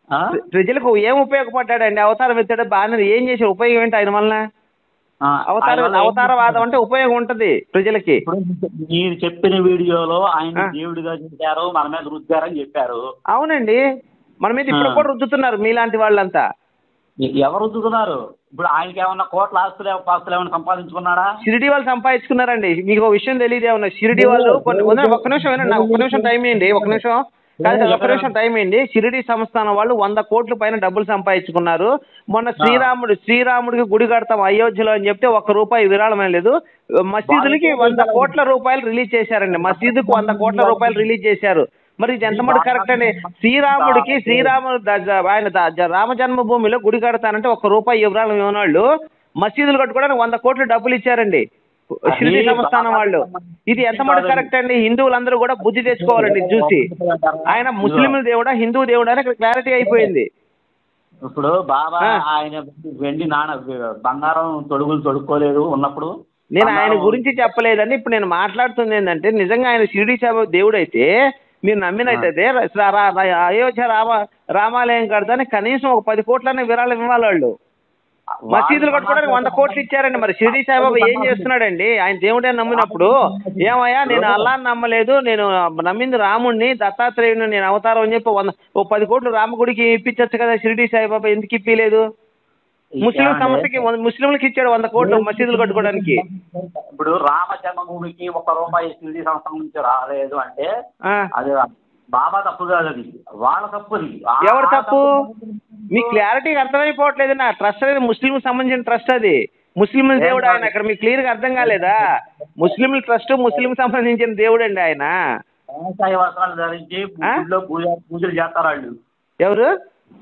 ఆ? ప్రజలకు ఏం ఉపయోగపడ్డాడండి అవతారం ఎత్తాడు బాగానే ఏం చేశాడు ఉపయోగం ఏంటి ఆయన వలన ఆ, అవతార ఆయన వల్ల ఏం అవతారవాదం అంటే ఉపయోగం ఉంటది ప్రజలకి ఇప్పుడు మీరు చెప్పిన వీడియోలో ఆయన ఆ. దేవుడిగా చెప్పారు మన మీద రుద్దారని చెప్పారు అవునండి మన మీద ఇప్పుడు ఆ. కూడా రుద్దుతున్నారు మీలాంటి వాళ్ళంతా ఎ- ఎవరు రుద్దుతున్నారు ఇప్పుడు ఆయనకి ఏమన్నా కోట్ల ఆస్తులు పాస్తులు ఏమైనా సంపాదించుకున్నాడా షిరిడి వాళ్ళు సంపాదించుకున్నారండి మీకు ఒక విషయం తెలియదు ఏమన్నా షిరిడి వాళ్ళు కొన్ని వదిలేండి, ఒక్క నిమిషం వినండి నాకు ఒక్క నిమిషం టైం ఇవ్వండి ఒక నిమిషం కాదు కాదు, ఒక్క నిమిషం టైం ఇవ్వండి షిరిడి సంస్థానం వాళ్ళు వంద కోట్ల పైన డబ్బులు సంపాదించుకున్నారు మొన్న శ్రీరాముడు శ్రీరాముడికి గుడి కడతాం అయోధ్యలో అని చెప్తే ఒక్క రూపాయి విరాళం లేదు మసీదులకి వంద కోట్ల రూపాయలు రిలీజ్ చేశారండి మసీదుకు వంద కోట్ల రూపాయలు రిలీజ్ చేశారు మరి ఇది ఎంత మటుకు కరెక్ట్ అండి శ్రీరాముడికి శ్రీరాముడు ద- ద- ఆయన ద- జ- రామ జన్మభూమిలో గుడి కడతానంటే ఒక్క రూపాయి వివరాలు ఇవ్వనాళ్ళు మసీదులు కట్టుకోవడానికి వంద కోట్లు డబ్బులు ఇచ్చారండి షిరిడి సంస్థానం వాళ్ళు ఇది ఎంత మటుకు కరెక్ట్ అండి హిందువులందరూ కూడా బుద్ధి తెచ్చుకోవాలండి ఇది చూసి ఆయన ముస్లింల దేవుడా హిందూ దేవుడా అని ఇక్కడ క్లారిటీ అయిపోయింది ఇప్పుడు బాబా ఆ. ఆయన వెండి నాణ బంగారం తొడుగులు తొడుక్కోలేదు ఉన్నప్పుడు నేను ఆయన బంగారం- గురించి చెప్పలేదండి ఇప్పుడు నేను మాట్లాడుతుంది ఏంటంటే నిజంగా ఆయన షిరిడి సాయి దేవుడు అయితే మీరు నమ్మినట్టయితే రా- రా- రా- అయోధ్య రామ రామాలయం కడతాని కనీసం ఒక పది కోట్లనే విరాళం ఇవ్వాలి వాళ్ళు మసీదులు కట్టుకోవడానికి వంద కోట్లు ఇచ్చారండి మరి షిరిడి సాయిబాబా ఏం చేస్తున్నాడండి ఆయన దేవుడే నమ్మినప్పుడు ఏమయ్యా నేను అల్లాని నమ్మలేదు నేను నమ్మింది రాముడిని దత్తాత్రేయుని నేను అవతారం అని చెప్పి వంద ఓ పది కోట్లు రామగుడికి ఇప్పించచ్చు కదా షిరిడి సాయిబాబా ఎందుకు ఇప్పిలేదు ముస్లిం ఏమండి? సంస్థకి వంద- ముస్లింలకు ఇచ్చాడు వంద కోట్లు మసీదులు కట్టుకోవడానికి ఇప్పుడు రామ జన్మభూమికి ఒక రూపాయి షిరిడి సంస్థ నుంచి రాలేదు అంటే ఆ, అది బాబా తప్పు కాదు అది వాళ్ళ తప్పు అది ఆ ఎవరు తప్పు మీ క్లారిటీగా అర్థమైపోవట్లేదు నా ట్రస్ట్ అనేది ముస్లిం సంబంధించిన ట్రస్ట్ అది ముస్లింల దేవుడు ఆయన అక్కడ మీకు క్లియర్ గా అర్థం కాలేదా ముస్లింల ట్రస్ట్ ముస్లిం సంబంధించిన దేవుడు అండి ఆయన కాషాయ వస్త్రాలు ధరించి ఆ? గుడిలో పూజ పూజలు చేస్తారు వాళ్ళు ఎవరు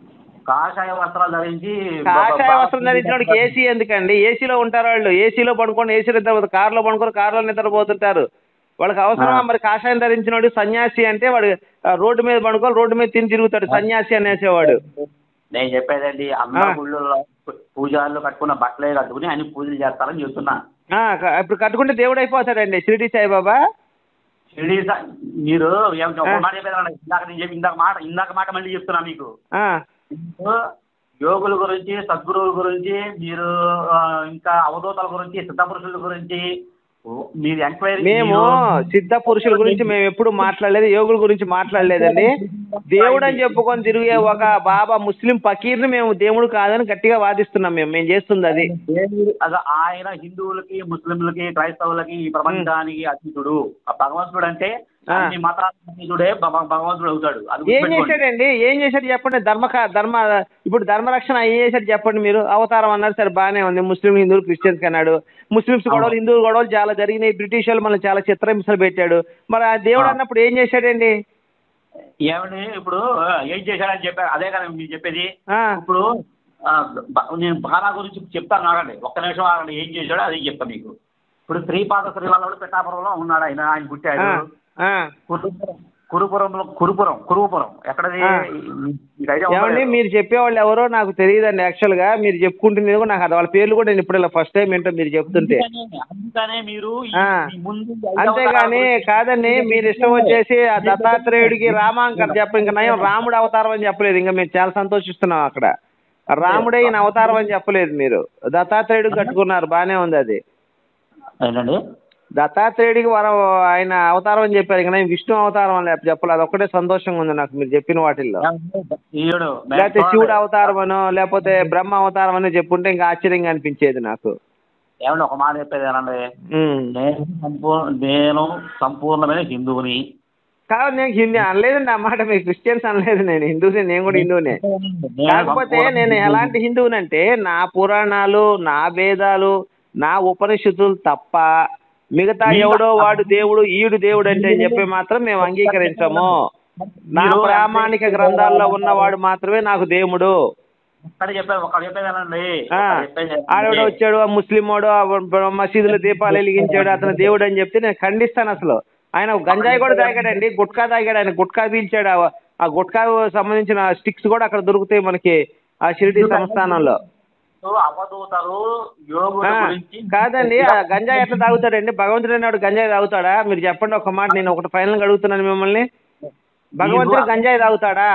కాషాయ వస్త్రాలు ధరించి కాషాయ వస్త్రం ధరించిన వాడికి ఏసీ ఎందుకండి ఏసీలో ఉంటారు వాళ్ళు ఏసీలో పడుకొని ఏసీలో నిద్రపోతారు కారులో పడుకొని కారులో నిద్రపోతుంటారు వాళ్ళకి అవసరమా మరి కాషాయం ధరించిన వాడు సన్యాసి అంటే వాడు ఆ, రోడ్డు మీద పడుకొని రోడ్డు మీద తిని తిరుగుతాడు సన్యాసి అనేసేవాడు నేను చెప్పేదండి అందరు ఆ. గుళ్ళల్లో పూజారులు కట్టుకున్న బట్టలే కట్టుకుని అన్ని పూజలు చేస్తారని చెప్తున్నా ఆ, క- ఇప్పుడు కట్టుకుంటే దేవుడు అయిపోతాడండి షిరిడి సాయిబాబా షిరిడి సా- మీరు ఏం- ఒక ఆ. మాట చెప్పేదాన్ని ఇందాక నేను చెప్పి ఇందాక మాట ఇందాక మాట మళ్ళీ చెప్తున్నా మీకు ఆ, ఇప్పుడు యోగుల గురించి సద్గురువుల గురించి మీరు ఆ, ఇంకా అవధూతల గురించి సిద్ధపురుషుల గురించి మీరు ఎంక్వైరీ మేము సిద్ధ పురుషుల గురించి మేము ఎప్పుడు మాట్లాడలేదు యోగుల గురించి మాట్లాడలేదండి దేవుడు అని చెప్పుకొని తిరిగే ఒక బాబా ముస్లిం ఫకీర్ని మేము దేవుడు కాదని గట్టిగా వాదిస్తున్నాం మేము మేము చేస్తుంది అది దేవుడు అదే ఆయన హిందువులకి ముస్లింలకి క్రైస్తవులకి ఈ ప్రపంచానికి అతీతుడు ఆ భగవంతుడు అంటే ఆ. అన్ని మతాలకు అతీతుడే భగ- భగవంతుడు అవుతాడు అది ఏం గుర్తుపెట్టుకోండి. చేశాడండి ఏం చేశాడు చెప్పండి ధర్మ ధర్మ ఇప్పుడు ధర్మరక్షణ ఏం చేశాడు చెప్పండి మీరు అవతారం అన్నారు సరే బాగానే ఉంది ముస్లిం హిందువులు క్రిస్టియన్స్ అన్నాడు ముస్లిమ్స్ గొడవలు హిందువులు గొడవలు చాలా జరిగినాయి బ్రిటిష్ వాళ్ళు మనల్ని చాలా చిత్రహింసలు పెట్టాడు మరి ఆ దేవుడు ఆ. అన్నప్పుడు ఏం చేశాడండి ఏమండి ఇప్పుడు ఆ, ఏం చేశాడని చెప్పారు అదే కదా మీరు చెప్పేది ఆ, ఇప్పుడు ఆ, బ- నేను బాలా గురించి చెప్తాను ఆగండి ఒక్క నిమిషం ఆగండి ఏం చేశాడో అది చెప్తాను మీకు ఇప్పుడు శ్రీపాద శ్రీవాళ్ళుడు పిఠాపురంలో ఉన్నాడు ఆయన ఆయన పుట్టాడు ఆ, ఆ. కురుపురం కురుపురంలో కురుపురం కురుపురం ఎక్కడది ఆ. మీకు ఐడియా ఉందా ఏమండి లేదా? మీరు చెప్పేవాళ్ళు ఎవరో నాకు తెలియదండి యాక్చువల్ గా మీరు చెప్పుకుంటుంది కూడా నాకు అది వాళ్ళ పేర్లు కూడా నేను ఇప్పుడు ఇలా ఫస్ట్ టైం ఏంటో మీరు చెప్తుంటే అందుకనే- అందుకనే మీరు ఈ- ఆ. ఈ ముందు ఈ ఐదవ అంతేగాని తరాల కాదండి మీరు ఇష్టం వచ్చేసి ఆ దత్తాత్రేయుడికి రామాంకర్ చెప్ప ఇంకా నయం రాముడు అవతారం అని చెప్పలేదు ఇంకా మేము చాలా సంతోషిస్తున్నాం అక్కడ రాముడే ఈయన అవతారం అని చెప్పలేదు మీరు దత్తాత్రేయుడికి కట్టుకున్నారు బానే ఉంది అది ఏంటండి దత్తాత్రేయుడికి వరం ఆయన అవతారం అని చెప్పారు ఇంకా నేను విష్ణు అవతారం అని చెప్పలేదు అది ఒక్కటే సంతోషంగా ఉంది నాకు మీరు చెప్పిన వాటిల్లో ఈయుడు లేకపోతే శివుడు అవతారం అనో లేకపోతే బ్రహ్మ అవతారం అని చెప్పుంటే ఇంకా ఆశ్చర్యంగా అనిపించేది నాకు ఏమండి ఒక మాట చెప్పేది ఏనండి ఉమ్. నేను సంపూర్ణ నేను సంపూర్ణమైన హిందువుని కాదు నేను హిందీ అనలేదండి ఆ మాట మీరు క్రిస్టియన్స్ అనలేదు నేను హిందూనే నేను కూడా హిందూనే నేను కాకపోతే సంపూర్ణ నేను హిందువుని. ఎలాంటి హిందువునంటే నా పురాణాలు నా వేదాలు నా ఉపనిషత్తులు తప్ప మిగతా మీ- ఎవడో వాడు దేవుడు ఈడు దేవుడు అంటే అని చెప్పి మాత్రం మేము అంగీకరించము నా మీరు- ప్రామాణిక గ్రంథాల్లో ఉన్నవాడు మాత్రమే నాకు దేవుడు ఒక్కడ చెప్పేది ఒక్కడ చెప్పేదేనండి ఆ, ఒక్కడ చెప్పేది ఆడెవడో వచ్చాడు ఆ ముస్లిమోడు ఆ బ- మసీదులో దీపాలు వెలిగించాడు అతను దేవుడు అని చెప్తే నేను ఖండిస్తాను అసలు ఆయన గంజాయి కూడా తాగాడండి గుట్కా తాగాడు ఆయన గుట్కా పీల్చాడు ఆ- ఆ గుట్కా సంబంధించిన స్టిక్స్ కూడా అక్కడ దొరుకుతాయి మనకి ఆ షిరిడి సంస్థానంలో అవధూతలు యోగుల ఆ, గురించి కాదండి ఆ గంజాయి ఎట్లా తాగుతాడండి భగవంతుడు అన్నాడు గంజాయి తాగుతాడా మీరు చెప్పండి ఒక మాట నేను ఒకటి ఫైనల్ అడుగుతున్నాను మిమ్మల్ని భగవంతుడు గంజాయి తాగుతాడా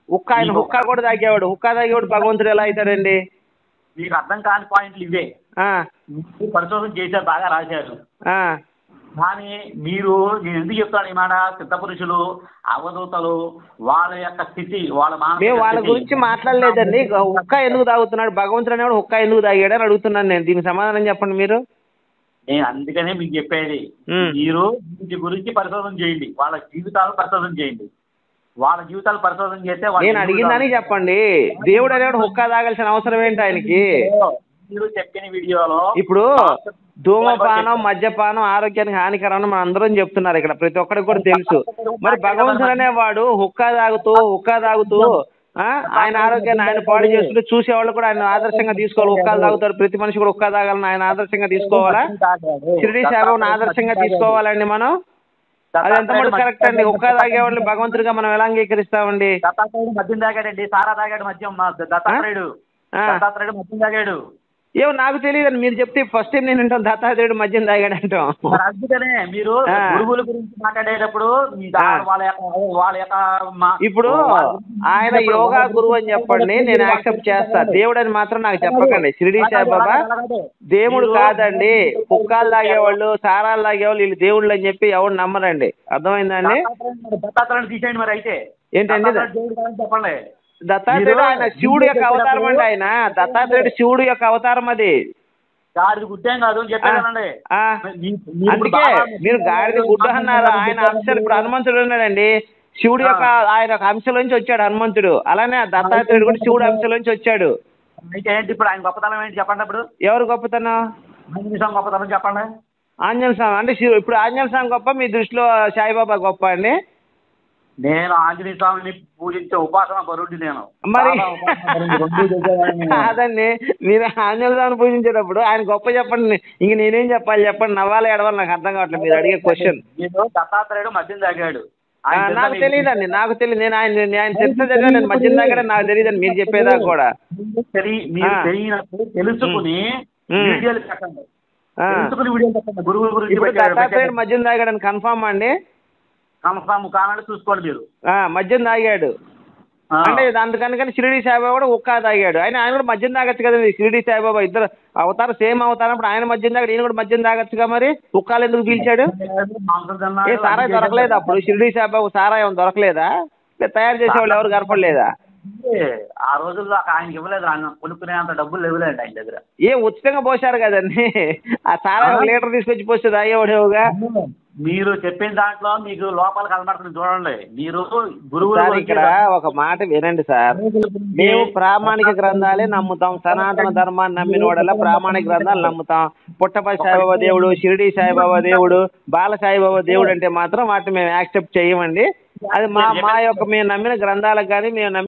హుక్క ఆయన హుక్కా కూడా తాగేవాడు హుక్కా తాగేవాడు భగవంతుడు ఎలా అవుతాడండి మీకు అర్థం కాని పాయింట్లు ఇవే ఆ, మీరు పరిశోధన చేశారు బాగా రాశారు ఆ, కానీ మీరు నేను ఎందుకు చెప్తాను ఈ మాట సిద్ధ పురుషులు అవధూతలు వాళ్ళ యొక్క స్థితి వాళ్ళ మానసిక మేము వాళ్ళ స్థితి- గురించి మాట్లాడలేదండి హుక్కా ఎందుకు తాగుతున్నాడు భగవంతుడు అనేవాడు హుక్కా ఎందుకు తాగాడు అని అడుగుతున్నాను నేను దీనికి సమాధానం చెప్పండి మీరు నేను అందుకనే మీకు చెప్పేది ఉమ్. మీరు వీటి గురించి పరిశోధన చేయండి వాళ్ళ జీవితాలు పరిశోధన చేయండి వాళ్ళ జీవితాలు పరిశోధన చేస్తే వాళ్ళ నేను అడిగిందని జీవితాలు- చెప్పండి దేవుడు అనేవాడు హుక్కా తాగాల్సిన అవసరం ఏంటి ఆయనకి మీరు చెప్పిన వీడియోలో ఇప్పుడు ధూమపానం మద్యపానం ఆరోగ్యానికి హానికరం అని మన అందరం చెప్తున్నారు ఇక్కడ ప్రతి ఒక్కరికి కూడా తెలుసు మరి భగవంతుడు అనేవాడు హుక్కా తాగుతూ హుక్కా తాగుతూ ఆ, ఆయన ఆరోగ్యాన్ని ఆయన పాడు చేస్తుంటే చూసేవాళ్ళు కూడా ఆయన ఆదర్శంగా తీసుకోవాలి హుక్కాలు తాగుతారు ప్రతి మనిషి కూడా హుక్కా తాగాలని ఆయన ఆదర్శంగా తీసుకోవాలా షిరిడి సాయిబాబాను ఆదర్శంగా తీసుకోవాలండి మనం అది ఎంత మటుకు కరెక్ట్ అండి హుక్కా తాగేవాళ్ళని భగవంతుడిగా మనం ఎలా అంగీకరిస్తామండి దత్తాత్రేయుడు మద్యం తాగాడండి సారా తాగాడు మద్యం మా దత్తాత్రేయుడు ఆ. దత్తాత్రేయుడు మద్యం తాగాడు ఏమో నాకు తెలియదండి మీరు చెప్తే ఫస్ట్ టైం నేను వింటాం దత్తాత్రేయుడు మద్యం తాగాడు అంటాం మరి అందుకనే మీరు ఆ. గురువుల గురించి మాట్లాడేటప్పుడు మీ దా- ఆ. వాళ్ళ యొక్క వాళ్ళ యొక్క మా- ఇప్పుడు వాళ్ళ గురించి ఆయన చెప్పండి. యోగా గురువు అని చెప్పండి నేను యాక్సెప్ట్ చేస్తా దేవుడు అని మాత్రం నాకు చెప్పకండి షిరిడి సాయిబాబా దేవుడు కాదండి కుక్కాలు తాగేవాళ్ళు సారాలు తాగేవాళ్ళు వీళ్ళు దేవుళ్ళు అని చెప్పి ఎవరు నమ్మరండి అర్థమైందండి దత్తాత్రేయుడు- దత్తాత్రేయుడు తీసేయండి మరి అయితే ఏంటండి? దత్తాత్రేయుడు దేవుడు కాదని చెప్పండి దత్తాత్రేయుడు ఆయన శివుడు యొక్క అవతారం అండి ఆయన దత్తాత్రేయుడు శివుడు యొక్క అవతారం అది గాడిది గుడ్డేం కాదు అని చెప్పానండి ఆ, అందుకే మీరు గాడిద గుడ్డు అన్నారు ఆయన అంశాలు ఇప్పుడు హనుమంతుడు ఉన్నాడండి శివుడు యొక్క ఆయన ఒక అంశం నుంచి వచ్చాడు హనుమంతుడు అలానే దత్తాత్రేయుడు కూడా శివుడు అంశం నుంచి వచ్చాడు అయితే ఏంటి ఇప్పుడు ఆయన గొప్పతనం ఏంటి చెప్పండి ఇప్పుడు ఎవరు గొప్పతనం ఆంజనేయ స్వామి గొప్పతనం చెప్పండి ఆంజనేయ స్వామి అంటే శివ ఇప్పుడు ఆంజనేయ స్వామి గొప్ప మీ దృష్టిలో సాయిబాబా గొప్ప అండి నేను ఆంజనేయ స్వామిని పూజించే ఉపాసన పరుడి నేను మరి చాలా ఉపాసన పరుడిని, రెండు చేసేవాడిని నేను. కాదండి మీరు ఆంజనేయ స్వామిని పూజించేటప్పుడు ఆయన గొప్ప చెప్పండి ఇంక నేనేం చెప్పాలి చెప్పండి నవ్వాలి ఎడవాలి నాకు అర్థం కావట్లేదు మీరు అడిగే క్వశ్చన్ నేను దత్తాత్రేయుడు మద్యం తాగాడు ఆయన నాకు తెలుసా తెలియదండి నాకు తెలియదు నేను ఆయన నేను ఆయన చరిత్ర చదివా నేను మధ్యం దాకా నాకు తెలియదండి మీరు చెప్పేదా కూడా మీకు తెలి- మీరు ఆ. తెలియనప్పుడు తెలుసుకుని ఉమ్. వీడియోలు పెట్టండి ఆ. తెలుసుకుని వీడియోలు పెట్టండి గురువుల గురించి ఇప్పుడు పెట్టాడు, దత్తాత్రేయుడు పెట్టాడు. మద్యం తాగాడని కన్ఫామ్ అండి కన్ఫామ్ కావాలంటే చూసుకోండి మీరు ఆ, మద్యం తాగాడు ఆ. అంటే అందుకని షిరిడి సాయిబాబా కూడా ఉక్కా తాగాడు ఆయన ఆయన కూడా మద్యం తాగొచ్చు కదండి షిరిడి సాయిబాబా ఇద్దరు అవతారం సేమ్ అవతారం ఇప్పుడు ఆయన మద్యం తాగాడు ఈయన కూడా మద్యం తాగొచ్చుగా మరి ఉక్కాలు ఎందుకు పీల్చాడు మాంసం తిన్నాడు, ఏ సారాయి అన్ని దొరకలేదు అప్పుడు షిరిడి సాయిబాబా సారాయి ఏమైనా దొరకలేదా లేదా తయారు చేసేవాళ్ళు ఎవరు కనపడలేదా ఏ, ఆ రోజుల్లో ఆయనకి ఇవ్వలేదు ఆయన కొనుక్కునే అంత డబ్బులు లేవులేండి ఆయన దగ్గర ఏ ఉచితంగా పోశారు కదండి ఆ సారాయి ఒక లీటర్ తీసుకొచ్చి పోస్తే తాగేవాడేవుగా మీరు చెప్పిన దాంట్లో మీకు లోపల కనబడుతుంది చూడండి మీరు గురువుల సార్ గురించి ఇక్కడ ఒక మాట వినండి సార్ మేము ప్రామాణిక గ్రంథాలే నమ్ముతాం సనాతన ధర్మాన్ని నమ్మిన వాడల్లా ప్రామాణిక గ్రంథాలు నమ్ముతాం పుట్టపతి సాయిబాబా దేవుడు షిరిడి సాయిబాబా దేవుడు బాల సాయిబాబా దేవుడు అంటే మాత్రం వాటిని మేము యాక్సెప్ట్ చేయమండి అది మా మా యొక్క మేము నమ్మిన గ్రంథాలకు కానీ మేము నమ్మిన